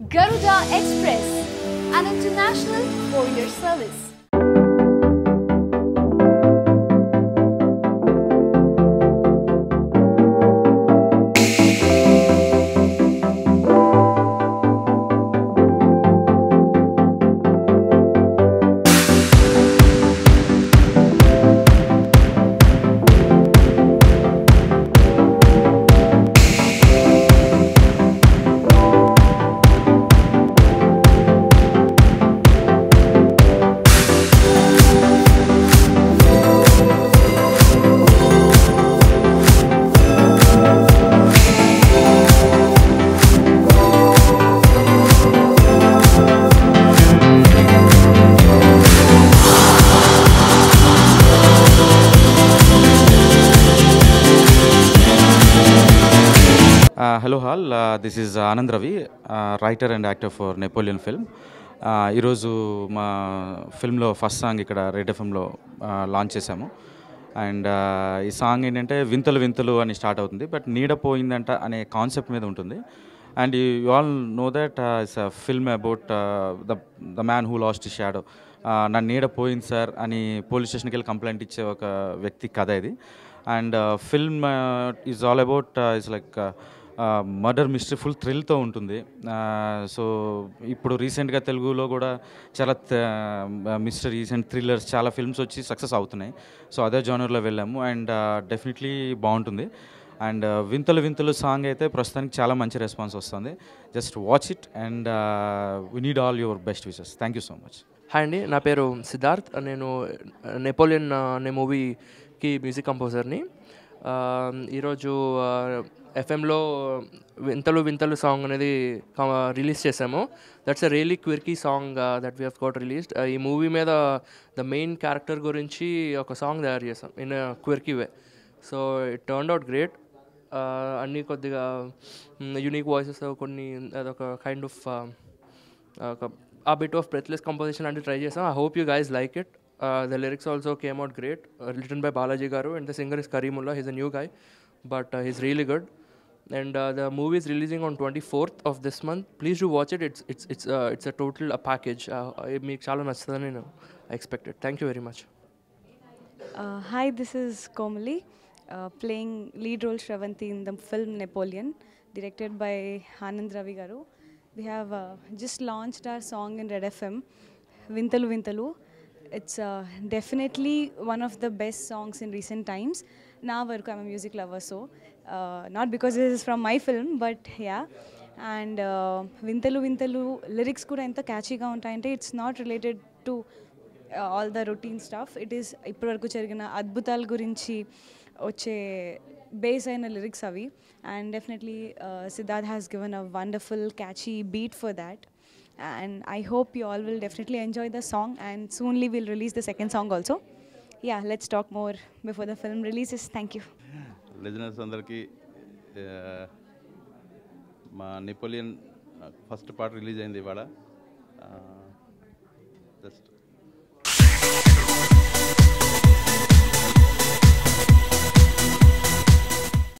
Garuda Express, an international courier service. Uh, hello all, uh, this is Anand Ravi, uh, writer and actor for Napoleon film. Uh, ఈరోజు మా ఫిల్మ్లో first song ఇక్కడ red ఎఫ్ఎంలో launch చేశాము and ఈ song ఏంటంటే వింతలు వింతలు అని స్టార్ట్ అవుతుంది బట్ నీడ పోయిందంట అనే కాన్సెప్ట్ మీద ఉంటుంది and you all know that it's a film about the the man who lost ఈ షాడో నా నీడ పోయింది సార్ అని పోలీస్ స్టేషన్కి వెళ్ళి కంప్లైంట్ ఇచ్చే ఒక వ్యక్తి కథ ఇది and film is all about it's like murder mystery full థ్రిల్తో ఉంటుంది సో ఇప్పుడు రీసెంట్గా తెలుగులో కూడా చాలా మిస్టరీస్ అండ్ థ్రిల్లర్స్ చాలా ఫిల్మ్స్ వచ్చి సక్సెస్ అవుతున్నాయి సో అదే జానర్లో వెళ్ళాము అండ్ డెఫినెట్లీ బాగుంటుంది అండ్ వింతలు వింతలు సాంగ్ అయితే ప్రస్తుతానికి చాలా మంచి రెస్పాన్స్ వస్తుంది just watch it and we need all your best wishes thank you so much hi అండి నా పేరు సిద్ధార్థ్ నేను నెపోలియన్ అనే మూవీకి మ్యూజిక్ కంపోజర్ని ఆ, ఈరోజు ఎఫ్ఎంలో వింతలు వింతలు సాంగ్ అనేది రిలీజ్ చేసాము that's a really quirky song that we have got released ఈ మూవీ మీద ద మెయిన్ క్యారెక్టర్ గురించి ఒక సాంగ్ తయారు చేసాం in quirky way so it turn out great అన్నీ కొద్దిగా యూనిక్ వాయిసెస్ కొన్ని అదొక కైండ్ ఆఫ్ ఒక a bit of breathless composition అంటే ట్రై చేసాం I hope you guys like it the lyrics also came out great written by Balaji garu and the singer is Kareemulla he's a new guy but he's really good and the movie is releasing on twenty fourth of this month please do watch it it's it's it's it's a total package మీకు చాలా నచ్చుతుందని నేను expected thank you very much Uh, hi, this is Komali, uh, playing lead role Shravanti in the film Napoleon, directed by Anand Ravi Garu. We have uh, just launched our song in Red FM, Vintalu Vintalu. It's uh, definitely one of the best songs in recent times. Now, I'm a music lover, so uh, not because this is from my film, but yeah. And వింతలు వింతలు lyrics కూడా ఎంత క్యాచీగా ఉంటాయంటే it's not related to all the routine stuff it is ఇప్పటివరకు జరిగిన అద్భుతాల గురించి వచ్చే బేస్ అయిన లిరిక్స్ అవి and definitely Siddharth has given a wonderful catchy beat for that and I hope you all will definitely enjoy the song and soonly will release the second song also yeah let's talk more before the film releases thank you listeners అందరికీ ఆ, మా Napoleon first part release అయింది ఇవాళ just